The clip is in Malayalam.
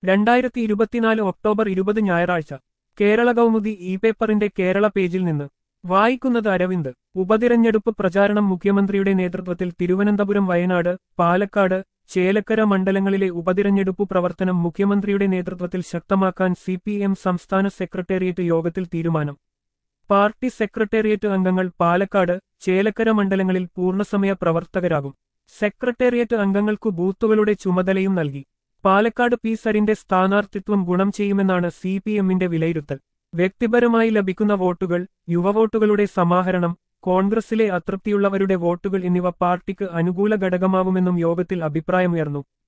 രണ്ടായിരത്തി ഇരുപത്തിനാല് ഒക്ടോബർ ഇരുപത് ഞായറാഴ്ച കേരള കൗമുദി ഇ പേപ്പറിന്റെ കേരള പേജിൽ നിന്ന് വായിക്കുന്നത് അരവിന്ദ് ഉപതിരഞ്ഞെടുപ്പ് പ്രചാരണം മുഖ്യമന്ത്രിയുടെ നേതൃത്വത്തിൽ തിരുവനന്തപുരം വയനാട് പാലക്കാട് ചേലക്കര മണ്ഡലങ്ങളിലെ ഉപതിരഞ്ഞെടുപ്പു പ്രവർത്തനം മുഖ്യമന്ത്രിയുടെ നേതൃത്വത്തിൽ ശക്തമാക്കാൻ സി പി എം സംസ്ഥാന സെക്രട്ടേറിയറ്റ് യോഗത്തിൽ തീരുമാനം പാർട്ടി സെക്രട്ടേറിയറ്റ് അംഗങ്ങൾ പാലക്കാട് ചേലക്കര മണ്ഡലങ്ങളിൽ പൂർണ്ണസമയ പ്രവർത്തകരാകും സെക്രട്ടേറിയറ്റ് അംഗങ്ങൾക്കു ബൂത്തുകളുടെ ചുമതലയും നൽകി പാലക്കാട് പി സരിന്റെ സ്ഥാനാർത്ഥിത്വം ഗുണം ചെയ്യുമെന്നാണ് സി പി എമ്മിന്റെ വിലയിരുത്തൽ വ്യക്തിപരമായി ലഭിക്കുന്ന വോട്ടുകൾ യുവവോട്ടുകളുടെ സമാഹരണം കോൺഗ്രസിലെ അതൃപ്തിയുള്ളവരുടെ വോട്ടുകൾ എന്നിവ പാർട്ടിക്ക് അനുകൂല ഘടകമാവുമെന്നും യോഗത്തിൽ അഭിപ്രായമുയർന്നു